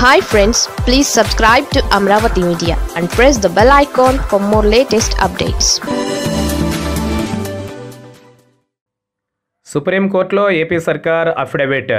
hi friends please subscribe to Amaravati media and press the bell icon for more latest updates సుప్రీంకోర్టులో AP సర్కార్ affidavit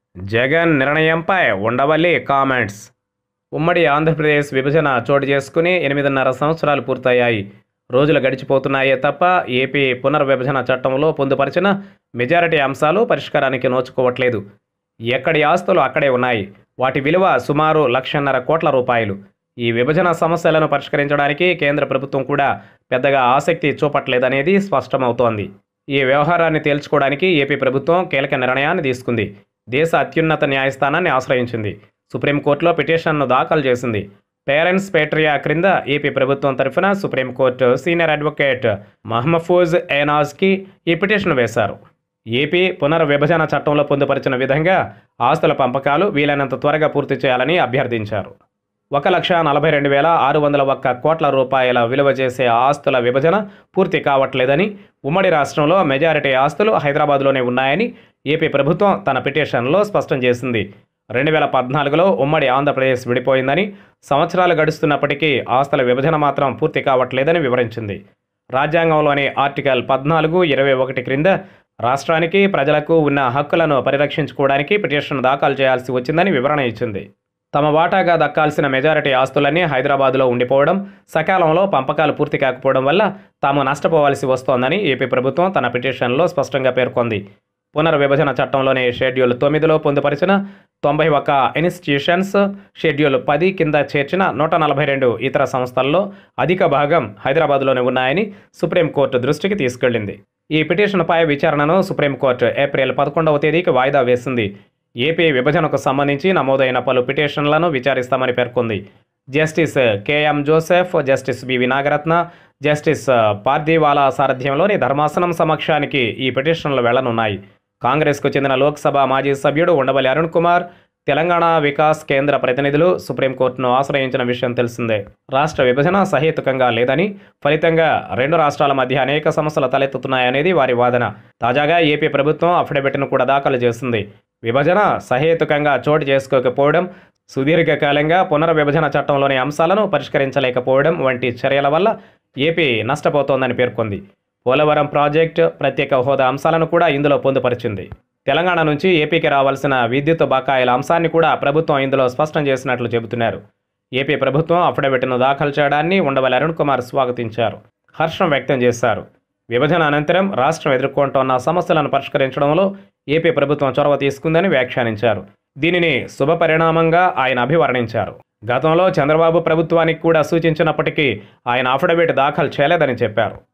Jagan నిర్ణయంపై Undavalli comments ఉమ్మడి ఆంధ్రప్రదేశ్ విభజన చోటు చేసుకుని ఎనిమిదిన్నర సంవత్సరాలు పూర్తయ్యాయి రోజులు గడిచిపోతున్నాయే తప్ప ఏపీ పునర్విభజన చట్టంలో పొందుపరిచిన మెజారిటీ అంశాలు పరిష్కారానికి నోచుకోవట్లేదు ఎక్కడి ఆస్తులు అక్కడే ఉన్నాయి వాటి విలువ సుమారు లక్షన్నర కోట్ల రూపాయలు ఈ విభజన సమస్యలను పరిష్కరించడానికి కేంద్ర ప్రభుత్వం కూడా పెద్దగా ఆసక్తి చూపట్లేదనేది స్పష్టమవుతోంది ఈ వ్యవహారాన్ని తేల్చుకోవడానికి ఏపీ ప్రభుత్వం కీలక నిర్ణయాన్ని తీసుకుంది దేశ అత్యున్నత న్యాయస్థానాన్ని ఆశ్రయించింది సుప్రీంకోర్టులో పిటిషన్ను దాఖలు చేసింది పేరెంట్స్ పేట్రియా క్రింద ఏపీ ప్రభుత్వం తరఫున సుప్రీంకోర్టు సీనియర్ అడ్వకేట్ మహమఫూజ్ ఏనాజ్కి ఈ పిటిషన్ వేశారు ఏపీ పునర్విభజన చట్టంలో పొందుపరిచిన విధంగా ఆస్తుల పంపకాలు వీలైనంత త్వరగా పూర్తి చేయాలని అభ్యర్థించారు ఒక లక్ష నలభై రెండు వేల ఆరు వందల ఒక్క కోట్ల రూపాయల విలువ చేసే ఆస్తుల విభజన పూర్తి కావట్లేదని ఉమ్మడి రాష్ట్రంలో మెజారిటీ ఆస్తులు హైదరాబాద్లోనే ఉన్నాయని ఏపీ ప్రభుత్వం తన పిటిషన్లో స్పష్టం చేసింది రెండు వేల పద్నాలుగులో ఉమ్మడి ఆంధ్రప్రదేశ్ విడిపోయిందని సంవత్సరాలు గడుస్తున్నప్పటికీ ఆస్తుల విభజన మాత్రం పూర్తి కావట్లేదని వివరించింది రాజ్యాంగంలోని ఆర్టికల్ పద్నాలుగు ఇరవై ఒకటి క్రింద రాష్ట్రానికి ప్రజలకు ఉన్న హక్కులను పరిరక్షించుకోవడానికి పిటిషన్ దాఖలు చేయాల్సి వచ్చిందని వివరణ ఇచ్చింది తమ వాటాగా దక్కాల్సిన మెజారిటీ ఆస్తులన్నీ హైదరాబాద్లో ఉండిపోవడం సకాలంలో పంపకాలు పూర్తి కాకపోవడం వల్ల తాము నష్టపోవాల్సి వస్తోందని ఏపీ ప్రభుత్వం తన పిటిషన్లో స్పష్టంగా పేర్కొంది పునర్విభజన చట్టంలోని షెడ్యూల్ తొమ్మిదిలో పొందుపరిచిన తొంభై ఒక్క ఇన్స్టిట్యూషన్స్ షెడ్యూల్ పది కింద చేర్చిన నూట నలభై రెండు ఇతర సంస్థల్లో అధిక భాగం హైదరాబాద్లోనే ఉన్నాయని సుప్రీంకోర్టు దృష్టికి తీసుకెళ్లింది ఈ పిటిషన్పై విచారణను సుప్రీంకోర్టు ఏప్రిల్ పదకొండవ తేదీకి వాయిదా వేసింది ఏపీ విభజనకు సంబంధించి నమోదైన పలు పిటిషన్లను విచారిస్తామని పేర్కొంది justice KM Joseph justice BV Nagarathna justice Pardiwala సారథ్యంలోని ధర్మాసనం సమక్షానికి ఈ పిటిషన్లు వెళ్లనున్నాయి కాంగ్రెస్కు చెందిన లోక్సభ మాజీ సభ్యుడు ఉండవల్లి అరుణ్ కుమార్ తెలంగాణ వికాస్ కేంద్ర ప్రతినిధులు సుప్రీంకోర్టును ఆశ్రయించిన విషయం తెలిసిందే రాష్ట్ర విభజన సహేతుకంగా లేదని ఫలితంగా రెండు రాష్ట్రాల మధ్య అనేక సమస్యలు తలెత్తుతున్నాయనేది వారి వాదన తాజాగా ఏపీ ప్రభుత్వం అఫిడవిట్ను కూడా దాఖలు చేసింది విభజన సహేతుకంగా చోటు చేసుకోకపోవడం సుదీర్ఘకాలంగా పునర్విభజన చట్టంలోని అంశాలను పరిష్కరించలేకపోవడం వంటి చర్యల వల్ల ఏపీ నష్టపోతోందని పేర్కొంది పోలవరం ప్రాజెక్టు ప్రత్యేక హోదా అంశాలను కూడా ఇందులో పొందుపరిచింది తెలంగాణ నుంచి ఏపీకి రావాల్సిన విద్యుత్ బకాయిల అంశాన్ని కూడా ప్రభుత్వం ఇందులో స్పష్టం చేసినట్లు చెబుతున్నారు ఏపీ ప్రభుత్వం అఫిడవిట్ను దాఖలు చేయడాన్ని ఉండవల్లి అరుణ్ కుమార్ స్వాగతించారు హర్షం వ్యక్తం చేశారు విభజన అనంతరం రాష్ట్రం ఎదుర్కొంటున్న సమస్యలను పరిష్కరించడంలో ఏపీ ప్రభుత్వం చొరవ తీసుకుందని వ్యాఖ్యానించారు దీనిని శుభపరిణామంగా ఆయన అభివర్ణించారు గతంలో చంద్రబాబు ప్రభుత్వానికి కూడా సూచించినప్పటికీ ఆయన అఫిడవిట్ దాఖలు చేయలేదని చెప్పారు